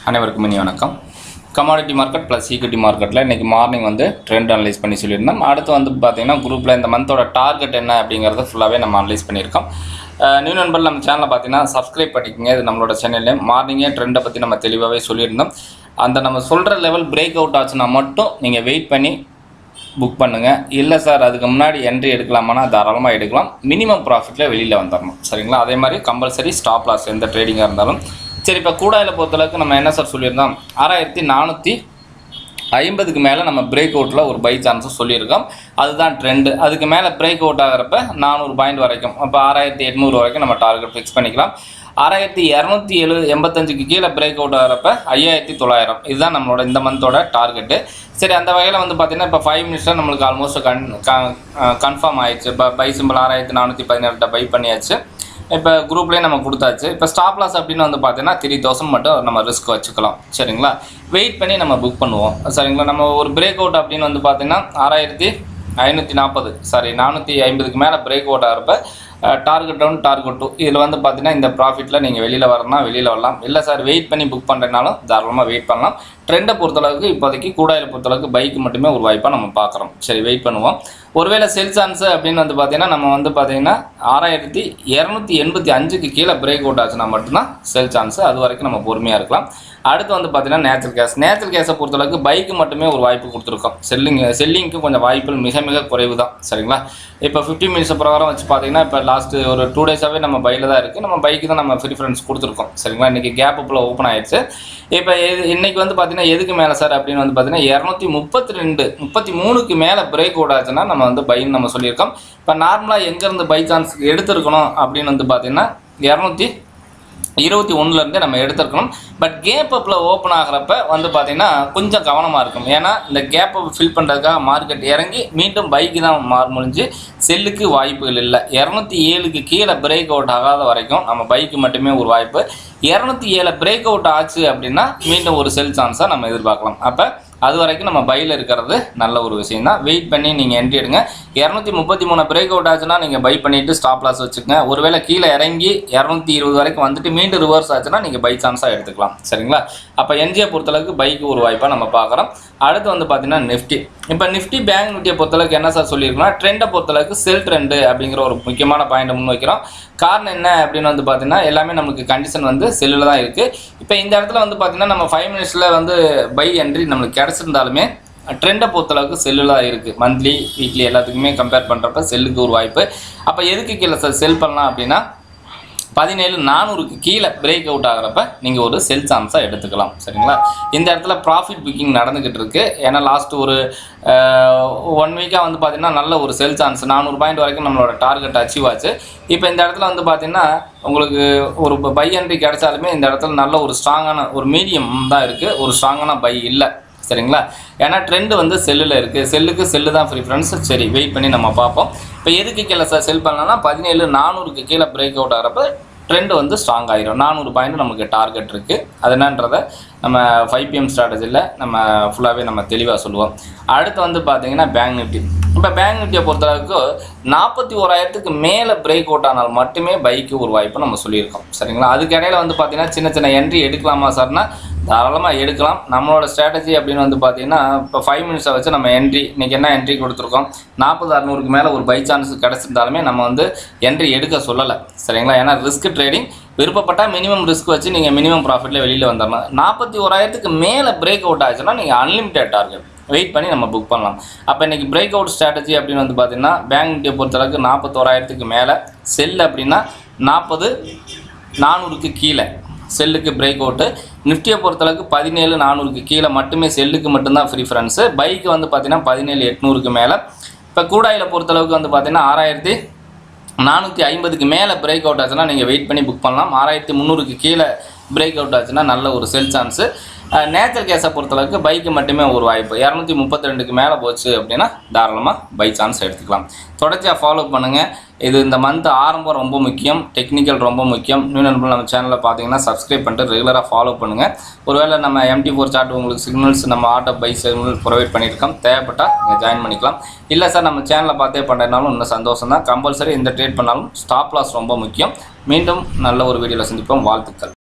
அனைவருக்கும் இனி வணக்கம் கமாடிட்டி மார்க்கெட் ப்ளஸ் ஈக்விட்டி மார்க்கெட்டில் இன்றைக்கி மார்னிங் வந்து ட்ரெண்ட் அனலைஸ் பண்ணி சொல்லியிருந்தோம் அடுத்து வந்து பார்த்தீங்கன்னா குரூப்பில் இந்த மந்தோட டார்கெட் என்ன அப்படிங்கிறத ஃபுல்லாகவே நம்ம அனலைஸ் பண்ணியிருக்கோம் நியூ நண்பர் நம்ம சேனலில் பார்த்தீங்கன்னா சப்ஸ்கிரைப் பண்ணிக்கோங்க இது நம்மளோட சேனல்லே மார்னிங்கே ட்ரெண்டை பற்றி நம்ம தெளிவாகவே சொல்லியிருந்தோம் அந்த நம்ம சொல்கிற லெவல் பிரேக் அவுட் ஆச்சுன்னா மட்டும் நீங்கள் வெயிட் பண்ணி புக் பண்ணுங்கள் இல்லை சார் அதுக்கு முன்னாடி என்ட்ரி எடுக்கலாமானா தாராளமாக எடுக்கலாம் மினிமம் ப்ராஃபிட்டில் வெளியில் வந்துடணும் சரிங்களா அதே மாதிரி கம்பல்சரி ஸ்டாப் லாஸ் எந்த ட்ரேடிங்காக இருந்தாலும் சரி இப்போ கூடாயில் பொறுத்தளவுக்கு நம்ம என்ன சார் சொல்லியிருந்தோம் ஆறாயிரத்தி நானூற்றி ஐம்பதுக்கு மேலே நம்ம பிரேக் அவுட்டில் ஒரு பை சான்ஸும் சொல்லியிருக்கோம் அதுதான் ட்ரெண்டு அதுக்கு மேலே பிரேக் அவுட் ஆகிறப்ப நானூறு பாயிண்ட் வரைக்கும் அப்போ ஆறாயிரத்தி எட்நூறு வரைக்கும் நம்ம டார்கெட் ஃபிக்ஸ் பண்ணிக்கலாம் ஆறாயிரத்தி இரநூத்தி எழு எண்பத்தஞ்சுக்கு கீழே பிரேக் அவுட் ஆகிறப்ப ஐயாயிரத்தி தொள்ளாயிரம் இதுதான் நம்மளோட இந்த மந்தோட டார்கெட்டு சரி அந்த வகையில் வந்து பார்த்திங்கன்னா இப்போ ஃபைவ் மினிட்ஸில் நம்மளுக்கு ஆல்மோஸ்ட் கன் கன்ஃபார்ம் ஆயிடுச்சு இப்போ பை சிம்பிள் ஆறாயிரத்தி நானூற்றி பதினெட்டை பை பண்ணியாச்சு இப்போ குரூப்லேயே நம்ம கொடுத்தாச்சு இப்போ ஸ்டாப் லாஸ் அப்படின்னு வந்து பார்த்தீங்கன்னா த்ரீ தௌசண்ட் மட்டும் நம்ம ரிஸ்க் வச்சுக்கலாம் சரிங்களா வெயிட் பண்ணி நம்ம புக் பண்ணுவோம் சரிங்களா நம்ம ஒரு பிரேக் அவுட் அப்படின்னு வந்து பார்த்தீங்கன்னா ஆறாயிரத்தி ஐநூற்றி நாற்பது சாரி நானூற்றி ஐம்பதுக்கு மேலே பிரேக் அவுட் ஆகிறப்ப டார்கெட் ஒன் டார்கெட் டூ இதில் வந்து பார்த்தீங்கன்னா இந்த ப்ராஃபிட்டில் நீங்கள் வெளியில் வரணும்னா வெளியில் வரலாம் இல்லை சார் வெயிட் பண்ணி புக் பண்ணுறதுனாலும் தாராளமாக வெயிட் பண்ணலாம் ட்ரெண்டை பொறுத்தளவுக்கு இப்போதைக்கு கூடாயில் பொறுத்தளவுக்கு பைக்கு மட்டுமே ஒரு வாய்ப்பாக நம்ம பார்க்குறோம் சரி வெயிட் பண்ணுவோம் ஒருவேளை செல் சான்ஸு அப்படின்னு வந்து பார்த்தீங்கன்னா நம்ம வந்து பார்த்தீங்கன்னா ஆறாயிரத்தி இரநூத்தி எண்பத்தி அஞ்சுக்கு கீழே பிரேக் அவுட் ஆச்சுன்னா மட்டும்தான் செல் சான்ஸு அது வரைக்கும் நம்ம பொறுமையாக இருக்கலாம் அடுத்து வந்து பார்த்தீங்கன்னா நேச்சுரல் கேஸ் நேச்சுரல் கேஸை பொறுத்தளவுக்கு பைக்கு மட்டுமே ஒரு வாய்ப்பு கொடுத்துருக்கோம் செல்லிங் செல்லிங்க்கு கொஞ்சம் வாய்ப்புகள் மிக மிக குறைவு தான் சரிங்களா இப்போ ஃபிஃப்டி மினிட்ஸ் பிரகாரம் வச்சு பார்த்தீங்கன்னா இப்போ லாஸ்ட்டு ஒரு டூ டேஸாகவே நம்ம பையில் தான் இருக்குது நம்ம பைக்கு தான் நம்ம ப்ரிஃபரன்ஸ் கொடுத்துருக்கோம் சரிங்களா இன்றைக்கி கேப் அப்பில் ஓப்பன் ஆயிடுச்சு இப்போ இது இன்றைக்கி வந்து பார்த்தீங்கன்னா எதுக்கு மேலே சார் அப்படின்னு வந்து பார்த்தீங்கன்னா இரநூத்தி முப்பத்தி ரெண்டு முப்பத்தி மூணுக்கு மேலே பிரேக் அவுட் ஆச்சுன்னா நம்ம வந்து பைன்னு நம்ம சொல்லியிருக்கோம் இப்போ நார்மலாக எங்கேருந்து பை சான்ஸ் எடுத்திருக்கணும் அப்படின்னு வந்து பார்த்தீங்கன்னா இரநூத்தி இருபத்தி ஒன்றுலேருந்தே நம்ம எடுத்துருக்கணும் பட் கேப் அப்பில் ஓப்பன் ஆகிறப்ப வந்து பார்த்திங்கன்னா கொஞ்சம் கவனமாக இருக்கும் ஏன்னா இந்த கேப் அப் ஃபில் பண்ணுறதுக்காக மார்க்கெட் இறங்கி மீண்டும் பைக்கு தான் மாறு முடிஞ்சு செல்லுக்கு வாய்ப்புகள் இல்லை இரநூத்தி ஏழுக்கு கீழே பிரேக் அவுட் ஆகாத வரைக்கும் நம்ம பைக்கு மட்டுமே ஒரு வாய்ப்பு இரநூத்தி ஏழு பிரேக் அவுட் ஆச்சு அப்படின்னா மீண்டும் ஒரு செல் சான்ஸாக நம்ம எதிர்பார்க்கலாம் அப்போ அது வரைக்கும் நம்ம பையில் இருக்கிறது நல்ல ஒரு விஷயம் தான் வெயிட் பண்ணி நீங்கள் என்ட்ரி எடுங்க இரநூத்தி முப்பத்தி மூணு பிரேக் அவுட் ஆச்சுன்னா நீங்கள் பை பண்ணிவிட்டு ஸ்டாப் லாஸ் வச்சுக்கோங்க ஒருவேளை கீழே இறங்கி இரநூத்தி இருபது வரைக்கும் வந்துட்டு மீண்டும் ரிவர்ஸ் ஆச்சுன்னா நீங்கள் பை சான்ஸாக எடுத்துக்கலாம் சரிங்களா அப்போ என்ஜியை பொறுத்தளவுக்கு பைக்கு ஒரு வாய்ப்பாக நம்ம பார்க்குறோம் அடுத்து வந்து பார்த்தீங்கன்னா நிஃப்டி இப்போ நிஃப்டி பேங்க் நிஃப்டியை பொறுத்தளவுக்கு என்ன சார் சொல்லியிருக்கோம்னா ட்ரெண்டை பொறுத்தளவுக்கு செல் ட்ரெண்டு அப்படிங்கிற ஒரு முக்கியமான பாயிண்ட் முன் வைக்கிறோம் காரணம் என்ன அப்படின்னு வந்து பார்த்தீங்கன்னா எல்லாமே நமக்கு கண்டிஷன் வந்து செல்லில் தான் இருக்குது இப்போ இந்த இடத்துல வந்து பார்த்தீங்கன்னா நம்ம ஃபைவ் மினிட்ஸில் வந்து பை என்ட்ரி நம்மளுக்கு கிடச்சிருந்தாலுமே ட்ரெண்டை பொறுத்தளவுக்கு செல்லில் தான் இருக்குது மந்த்லி வீக்லி எல்லாத்துக்குமே கம்பேர் பண்ணுறப்ப செல்லுக்கு ஒரு வாய்ப்பு அப்போ எதுக்கு கீழே சார் செல் பண்ணலாம் அப்படின்னா பதினேழு நானூறுக்கு கீழே பிரேக் அவுட் ஆகிறப்ப நீங்கள் ஒரு செல் சான்ஸாக எடுத்துக்கலாம் சரிங்களா இந்த இடத்துல ப்ராஃபிட் புக்கிங் நடந்துக்கிட்டு இருக்கு ஏன்னா லாஸ்ட் ஒரு ஒன் வீக்காக வந்து பார்த்தீங்கன்னா நல்ல ஒரு செல் சான்ஸ் நானூறு பாயிண்ட் வரைக்கும் நம்மளோட டார்கெட் அச்சீவ் ஆச்சு இப்போ இந்த இடத்துல வந்து பார்த்தீங்கன்னா உங்களுக்கு ஒரு பை என்ட்ரி கிடைச்சாலுமே இந்த இடத்துல நல்ல ஒரு ஸ்ட்ராங்கான ஒரு மீடியம் தான் இருக்குது ஒரு ஸ்ட்ராங்கான பை இல்லை சரிங்களா ஏன்னா ட்ரெண்டு வந்து செல்லில் இருக்குது செல்லுக்கு செல்லு தான் ப்ரிஃபரன்ஸ் சரி வெயிட் பண்ணி நம்ம பார்ப்போம் இப்போ எதுக்கு கீழே சார் செல் பண்ணலாம்னா பதினேழு நானூறுக்கு கீழே பிரேக் அவுட் ஆகிறப்ப ட்ரெண்ட் வந்து ஸ்ட்ராங் ஆகிரும் நானூறு பாயிண்ட் நமக்கு டார்கெட் இருக்குது அது என்னன்றதை நம்ம ஃபைவ் பிஎம் ஸ்ட்ராட்டஜியில் நம்ம ஃபுல்லாகவே நம்ம தெளிவாக சொல்லுவோம் அடுத்து வந்து பார்த்தீங்கன்னா பேங்க் நிஃப்டி இப்போ பேங்க் நிஃப்டியை பொறுத்தளவுக்கு நாற்பத்தி ஓராயிரத்துக்கு மேலே பிரேக் அவுட் ஆனால் மட்டுமே பைக்கு ஒரு வாய்ப்பு நம்ம சொல்லியிருக்கோம் சரிங்களா அதுக்கு இடையில வந்து பார்த்தீங்கன்னா சின்ன சின்ன என்ட்ரி எடுக்கலாமா சார்னா தாராளமாக எடுக்கலாம் நம்மளோட ஸ்ட்ராட்டஜி அப்படின்னு வந்து பார்த்தீங்கன்னா இப்போ ஃபைவ் மினிட்ஸை வச்சு நம்ம என்ட்ரி இன்றைக்கி என்ன என்ட்ரி கொடுத்துருக்கோம் நாற்பது அறநூறுக்கு மேலே ஒரு பை சான்ஸ் கிடச்சிருந்தாலுமே நம்ம வந்து என்ட்ரி எடுக்க சொல்லலை சரிங்களா ஏன்னா ரிஸ்க் ட்ரேடிங் விருப்பப்பட்டால் மினிமம் ரிஸ்க் வச்சு நீங்கள் மினிமம் ப்ராஃபிட்டில் வெளியில் வந்துடலாம் நாற்பத்தி ஓராயிரத்துக்கு மேலே பிரேக் அவுட் ஆச்சுன்னா நீங்கள் அன்லிமிட்டட் டார்கெட் வெயிட் பண்ணி நம்ம புக் பண்ணலாம் அப்போ இன்றைக்கி பிரேக் அவுட் ஸ்ட்ராட்டஜி அப்படின்னு வந்து பார்த்தீங்கன்னா பேங்க் நிஃப்டியை பொறுத்தளவுக்கு நாற்பத்தோராயிரத்துக்கு மேலே செல் அப்படின்னா நாற்பது நானூறுக்கு கீழே செல்லுக்கு பிரேக் அவுட்டு நிஃப்டியை பொறுத்தளவுக்கு பதினேழு நானூறுக்கு கீழே மட்டுமே செல்லுக்கு மட்டும்தான் ப்ரிஃபரன்ஸு பைக்கு வந்து பார்த்தீங்கன்னா பதினேழு எட்நூறுக்கு மேலே இப்போ கூடாயில் பொறுத்தளவுக்கு வந்து பார்த்தீங்கன்னா ஆறாயிரத்தி நானூற்றி ஐம்பதுக்கு மேலே பிரேக் அவுட் ஆச்சுன்னா நீங்கள் வெயிட் பண்ணி புக் பண்ணலாம் ஆறாயிரத்தி முந்நூறுக்கு கீழே பிரேக் அவுட் ஆச்சுன்னா நல்ல ஒரு செல் சான்ஸு நேச்சர் கேஸை பொறுத்தளவுக்கு பைக்கு மட்டுமே ஒரு வாய்ப்பு இரநூத்தி முப்பத்தி ரெண்டுக்கு மேலே போச்சு அப்படின்னா தாராளமாக பை சான்ஸ் எடுத்துக்கலாம் தொடர்ச்சியாக ஃபாலோ பண்ணுங்கள் இது இந்த மந்த் ஆரம்பம் ரொம்ப முக்கியம் டெக்னிக்கல் ரொம்ப முக்கியம் நியூ நண்பர்கள் நம்ம சேனலில் பார்த்தீங்கன்னா சப்ஸ்கிரைப் பண்ணிட்டு ரெகுலராக ஃபாலோ பண்ணுங்கள் ஒருவேளை நம்ம எம்டி ஃபோர் சார்ட் உங்களுக்கு சிக்னல்ஸ் நம்ம ஆட்டோ பை சிக்னல் ப்ரொவைட் பண்ணியிருக்கோம் தேவைப்பட்டால் நீங்கள் ஜாயின் பண்ணிக்கலாம் இல்லை சார் நம்ம சேனலை பார்த்தே பண்ணுறதுனாலும் இன்னும் சந்தோஷம் தான் கம்பல்சரி எந்த ட்ரேட் பண்ணாலும் ஸ்டாப் லாஸ் ரொம்ப முக்கியம் மீண்டும் நல்ல ஒரு வீடியோவில் சந்திப்போம் வாழ்த்துக்கள்